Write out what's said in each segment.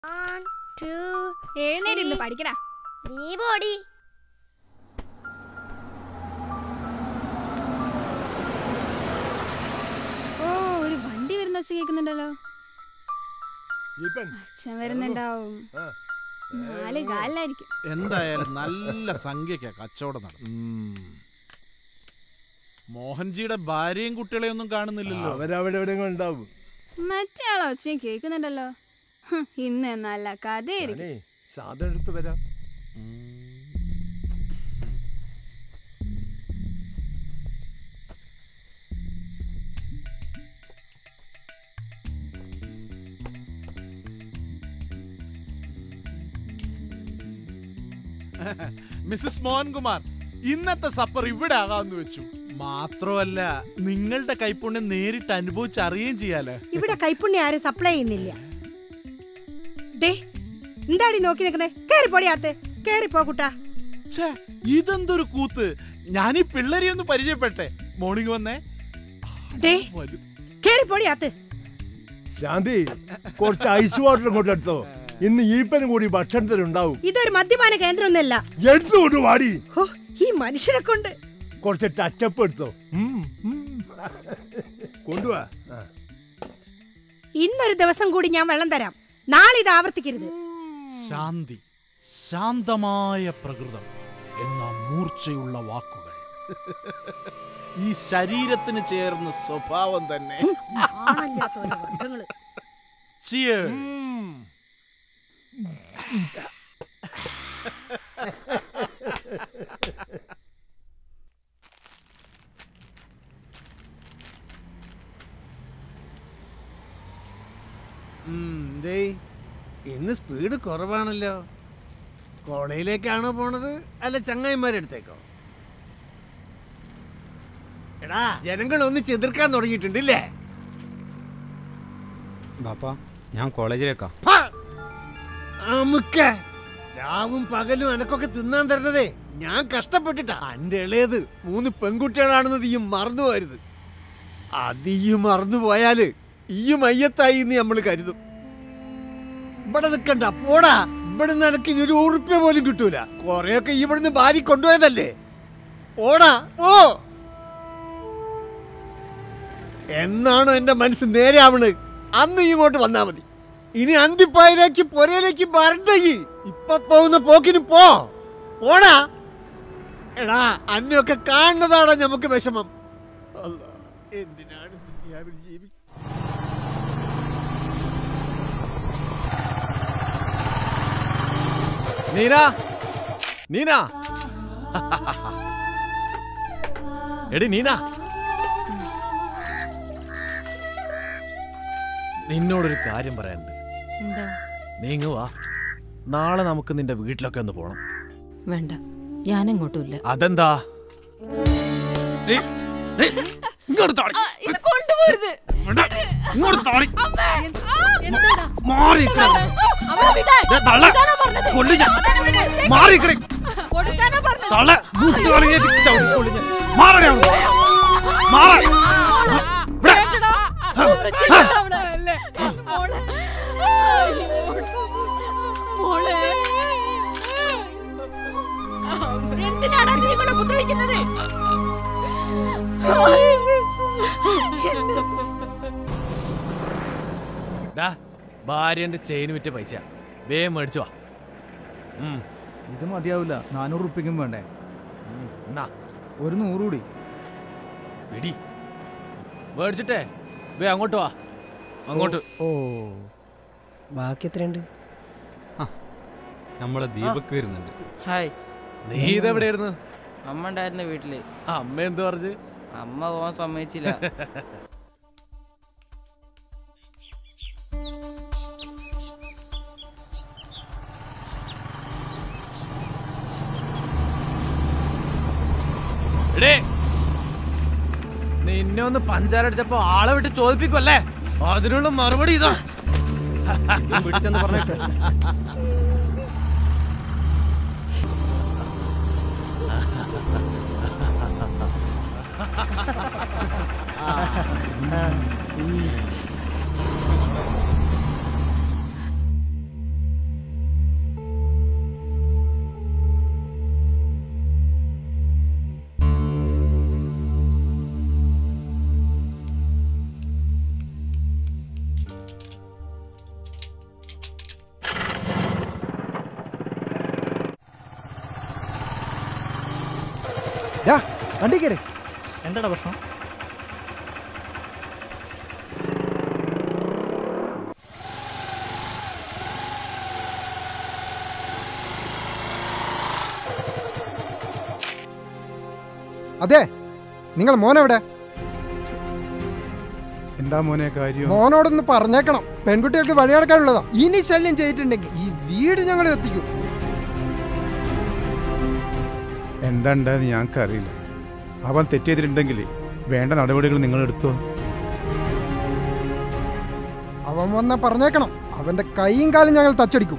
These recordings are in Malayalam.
One, two, എഴുന്നേരിന്ന് പഠിക്കടാ നീ പോടി ഓ ഒരു വണ്ടി വരുന്ന വെച്ച് കേൾക്കുന്നുണ്ടല്ലോ ജീപ്പൻ അച്ഛൻ വരുന്നുണ്ടാവും ആ. നാല് കാലിലായിരിക്കും എന്തായാലും നല്ല സംഖ്യക്കാ കച്ചവടം നടക്കും മോഹൻജിയുടെ ഭാര്യയും കുട്ടികളെയും ഒന്നും കാണുന്നില്ലല്ലോ അവരവിടെ എവിടെയെങ്കിലും ഉണ്ടാവും മറ്റേ ആളോ ഒച്ചയും കേൾക്കുന്നുണ്ടല്ലോ ഹ്, ഇന്ന് നല്ല കഥയായിരിക്കും ഞാനേ സാധനം എടുത്ത് വരാം ഉം. മിസ്സസ് മോഹൻകുമാർ ഇന്നത്തെ സപ്പർ ഇവിടെ ആകാമെന്ന് വെച്ചു മാത്രമല്ല നിങ്ങളുടെ കൈപ്പുണ്യം നേരിട്ട് അനുഭവിച്ചറിയുകയും ചെയ്യാലോ ഇവിടെ കൈപ്പുണ്യം ആരും സപ്ലൈ ചെയ്യുന്നില്ല ഡേ എന്താടി നോക്കി നിൽക്കുന്നേ കേറി പൊടിയാത്ത് കേറി പോ കുട്ടാ ഛേ, ഇതെന്തൊരു കൂത്ത് ഞാൻ ഈ പിള്ളേരെ ഒന്ന് പരിചയപ്പെട്ടെ മോർണിംഗ് വന്നേ ഡേ വലു- കേറി പൊടിയാത്ത് ശാന്തി കുറച്ച് ഐസ് വാട്ടർ ഇങ്ങോട്ട് എടുത്തോ ഇന്ന് ഈപ്പനും കൂടി ഭക്ഷണത്തിനുണ്ടാവും ഇതൊരു മദ്യപാന കേന്ദ്രമൊന്നുമല്ല എടുത്തുകൊണ്ട് വാടി ഹോ, ഈ മനുഷ്യനെ കൊണ്ട് കുറച്ച് ടച്ചപ്പ് എടുത്തോ ഉം, ഉം. കൊണ്ടുവാ ആ. ഇന്നൊരു ദിവസം കൂടി ഞാൻ വെള്ളം തരാം നാളെ ഇത് ആവർത്തിക്കരുത് ശാന്തി ശാന്തമായ പ്രകൃതം എന്ന മൂർച്ചയുള്ള വാക്കുകൾ ഈ ശരീരത്തിന് ചേർന്ന സ്വഭാവം തന്നെ ആണല്ലാത്ത ഓരോ വർഗ്ഗങ്ങള്. Cheers. ഉം. ഉം, ദേ, ഇന്ന് സ്പീഡ് കുറവാണല്ലോ കോളേജിലേക്കാണോ പോണത് അല്ല ചങ്ങായിമാരുടെ അടുത്തേക്കോ എടാ ജനങ്ങൾ ഒന്ന് ചെതിർക്കാൻ തുടങ്ങിയിട്ടുണ്ടല്ലേ ബാപ്പ ഞാൻ കോളേജിലേക്കാ ഹാ! അമുക്ക രാവും പകലും എനക്കൊക്കെ തിന്നാൻ തരണതേ ഞാൻ കഷ്ടപ്പെട്ടിട്ടാ അന്റെ ഇളയത് മൂന്ന് പെൺകുട്ടികളാണെന്നത് ഈ മറന്നു പോരുത് അത് ഈ മറന്നു പോയാല് ഈ മയ്യത്തായി എന്ന് നമ്മൾ കരുതും ഇവിടെ നിൽക്കണ്ട പോടാ ഇവിടെ നിന്ന് എനക്ക് ഇനി ഒരു ഉറുപ്പ്യ പോലും കിട്ടൂല കൊറേയൊക്കെ ഇവിടുന്ന് ഭാര്യ കൊണ്ടുപോയതല്ലേ പോടാ പോ എന്നാണോ എന്റെ മനസ്സ് നേരെ ആവണത് അന്ന് ഇങ്ങോട്ട് വന്നാ മതി ഇനി അന്തിപ്പായിലേക്ക് പൊരയിലേക്ക് വരണ്ടേ ഇപ്പൊ പോകുന്ന പോക്കിന് പോ പോടാ എടാ അന്നെയൊക്കെ കാണുന്നതാണോ നമുക്ക് വിഷമം അല്ലാ, എന്തിനാണ് ദുനിയാവിൽ ജീവി നീന നീന എടി നീന നിന്നോടൊരു കാര്യം പറയാനുണ്ട് എന്താ നീങ്ങ് വാ നാളെ നമുക്ക് നിന്റെ വീട്ടിലൊക്കെ ഒന്ന് പോണം വേണ്ട ഞാനെങ്ങോട്ടുമില്ല അതെന്താ ഏയ്, ഏയ്, ഇങ്ങോട്ട് താടി. ഇത് കൊണ്ടുപോരുത് ഇവിടെ, ഇങ്ങോട്ട് താടി. മാറി നിൽക്കണ. ദേ, തള്ള. കൊല്ലും ഞാൻ. മാറി നിൽക്കണേ. തള്ള, മുട്ട് കളഞ്ഞേറ്റ് ചവിട്ടി കൊല്ലും ഞാൻ. മാറടി അവിടുന്ന്. മാറ്. ഇവിടെ. എന്തിനാണ് നീ ഇവിടെ ഉപദ്രവിക്കുന്നത് ഡാ, ഭാര്യന്റെ ചെയിൻ വിറ്റ പൈസ വേഗം മേടിച്ചു വാ ഉം, ഇത് മതിയാവില്ല നാനൂറ് റുപ്യക്കും വേണ്ടേ ഉം, എന്നാ ഒരു നൂറ് കൂടി പിടി മേടിച്ചിട്ടേ വേ അങ്ങോട്ട് വാ അങ്ങോട്ട് ഓ ബാക്കി എത്രയുണ്ട് നമ്മളെ ദീപക്ക് വരുന്നുണ്ട് ഹായ് നീ ഇതെവിടെയായിരുന്നു അമ്മ ഉണ്ടായിരുന്ന വീട്ടില് അമ്മ എന്ത് പറഞ്ഞു അമ്മ പോവാൻ സമ്മതിച്ചില്ല എടേ നിന്നെ ഒന്ന് പഞ്ചാരടിച്ചപ്പോ ആളെ വിട്ട് ചോദിപ്പിക്കുമല്ലേ അതിനുള്ള മറുപടി ഇതാ പിടിച്ചെന്ന് പറഞ്ഞേക്ക് വണ്ടി കയറി എന്താടാ പ്രശ്നം അതെ നിങ്ങൾ മോനെവിടെ എന്താ മോനെ കാര്യം മോനോടൊന്ന് പറഞ്ഞേക്കണം പെൺകുട്ടികൾക്ക് വഴിയടക്കാനുള്ളതാ ഇനി ശല്യം ചെയ്തിട്ടുണ്ടെങ്കിൽ ഈ വീട് ഞങ്ങൾ എത്തിക്കും എന്താ ഉണ്ടായെന്ന് ഞങ്ങൾക്കറിയില്ല അവൻ തെറ്റ് ചെയ്തിട്ടുണ്ടെങ്കിൽ വേണ്ട നടപടികൾ നിങ്ങൾ എടുത്തോ അവൻ വന്ന പറഞ്ഞേക്കണം അവന്റെ കൈയും കാലും ഞങ്ങൾ തച്ചടിക്കും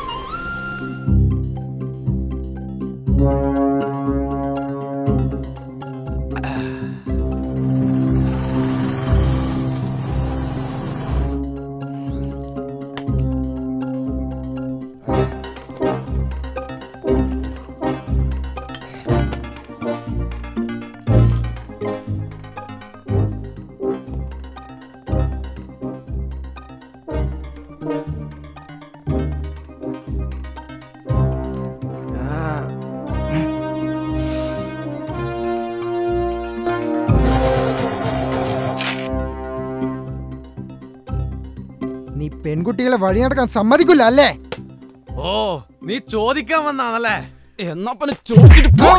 നീ പെൺകുട്ടികളെ വഴിയടക്കാൻ സമ്മതിക്കില്ല അല്ലേ ഓ നീ ചോദിക്കാൻ വന്നാണല്ലേ എന്നാ പിന്നെ ചോദിച്ചിട്ട് പോ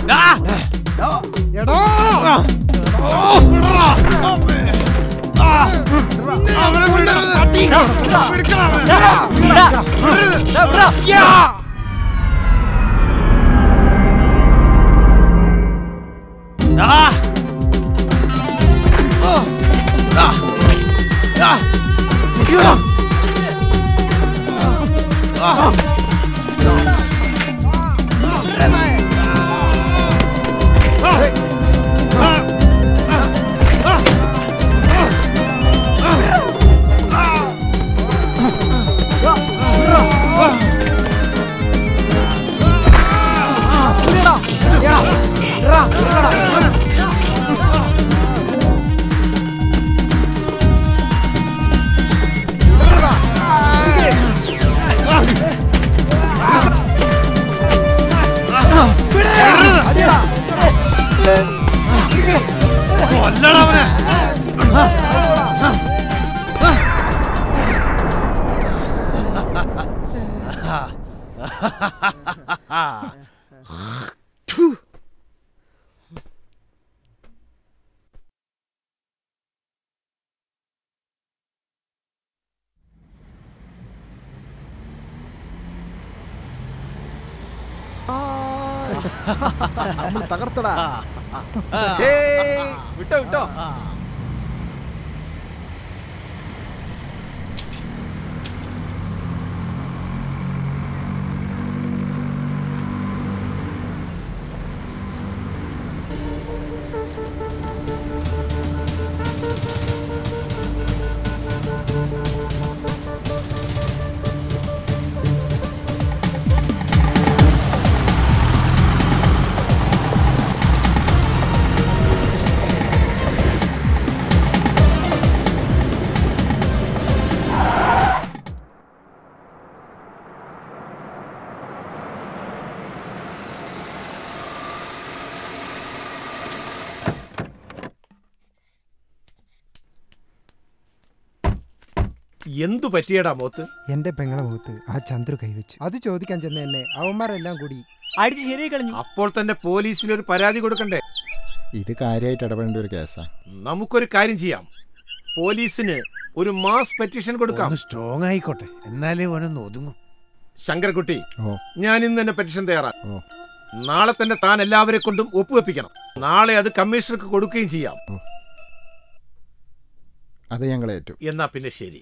എടോ നമ്മൾ തകർത്തടാ വിട്ടോ വിട്ടോ എന്തു പറ്റിയടാ മോത്ത് എന്റെ പെങ്ങളെ മുഖത്ത് ആ ചന്ദ്രു കൈവച്ചു അത് ചോദിക്കാൻ ചെന്ന എന്നെ അവന്മാരെല്ലാം കൂടി അടിച്ച് ശരിയായി കളഞ്ഞു അപ്പോൾ തന്നെ പോലീസിൽ ഒരു പരാതി കൊടുക്കണ്ടേ ഇത് കാര്യമായിട്ട് ഇടപെടേണ്ട ഒരു കേസാ നമുക്കൊരു കാര്യം ചെയ്യാം പോലീസിന് ഒരു മാസ് പെറ്റീഷൻ കൊടുക്കാം സ്ട്രോങ് ആയിക്കോട്ടെ എന്നാലേ ഓനൊന്ന് ഒതുങ്ങും ശങ്കരക്കുട്ടി ഓ ഞാൻ ഇന്ന് തന്നെ പെറ്റീഷൻ തയ്യാറാക്കും ഓ നാളെ തന്നെ താൻ എല്ലാവരെ കൊണ്ടും ഒപ്പുവെപ്പിക്കണം നാളെ അത് കമ്മീഷണർക്ക് കൊടുക്കുകയും ചെയ്യാം അത് ഞങ്ങൾ ഏറ്റു എന്നാ പിന്നെ ശരി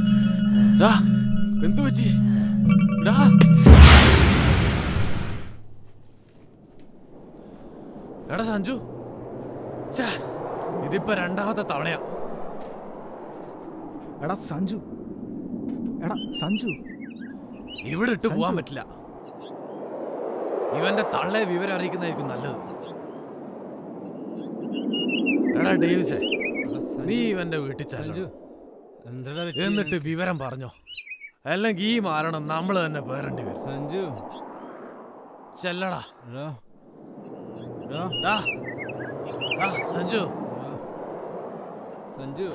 എന്തു പറ്റി ഡാ സഞ്ജു ഛേ, ഇതിപ്പോ രണ്ടാമത്തെ തവണയാ എടാ സഞ്ജു എടാ സഞ്ജു ഇവിടെ ഇട്ട് പോവാൻ പറ്റില്ല ഇവന്റെ തള്ളെ വിവരം അറിയിക്കുന്നതായിരിക്കും നല്ലത് എടാ ഡേവിസേ നീ ഇവന്റെ വീട്ടിൽ ചെല്ലു എന്നിട്ട് വിവരം പറഞ്ഞോ അല്ലെങ്കിൽ ഈ മാരണം നമ്മൾ തന്നെ പേരണ്ടി വരും സഞ്ജു ചെല്ലടാ ഡാ. ഡാ, സഞ്ജു സഞ്ജു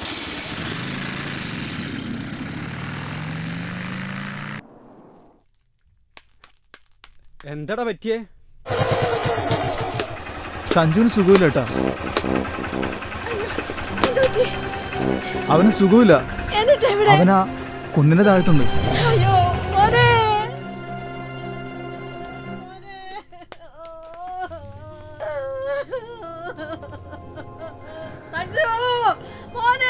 എന്താടാ പറ്റിയേ സഞ്ജുവിന് സുഖമില്ല കേട്ടാ അവന് സുഖമില്ല എന്നിട്ട് എവിടെ അവനാ കുന്നിന്റെ താഴത്തുണ്ട് അയ്യോ മോനെ സഞ്ജു മോനെ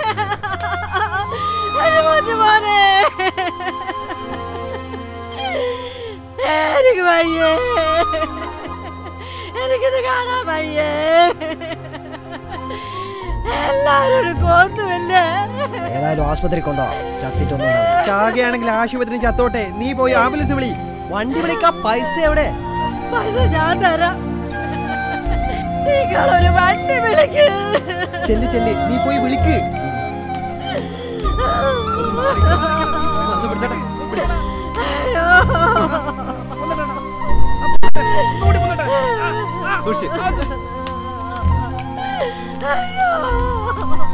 എന്റെ മോന്റെ മോനെ എനിക്ക് വയ്യേ എനിക്കിത് കാണാൻ വയ്യേ എല്ലാരോടും കൊന്നുമില്ലേ ഏതായാലും ആസ്പത്രി കൊണ്ടോ ചത്തിട്ടൊന്നും ചാകയാണെങ്കിൽ ആശുപത്രി ചത്തോട്ടെ നീ പോയി ആംബുലൻസ് വിളി വണ്ടി വിളിക്കാൻ പൈസ എവിടെ പൈസ ഞാൻ തരാം നിങ്ങളൊരു വണ്ടി വിളിക്ക് ചെല്ല് ചെല്ല് നീ പോയി വിളിക്ക് അയ്യോ. സൂക്ഷിച്ച് അയ്യോ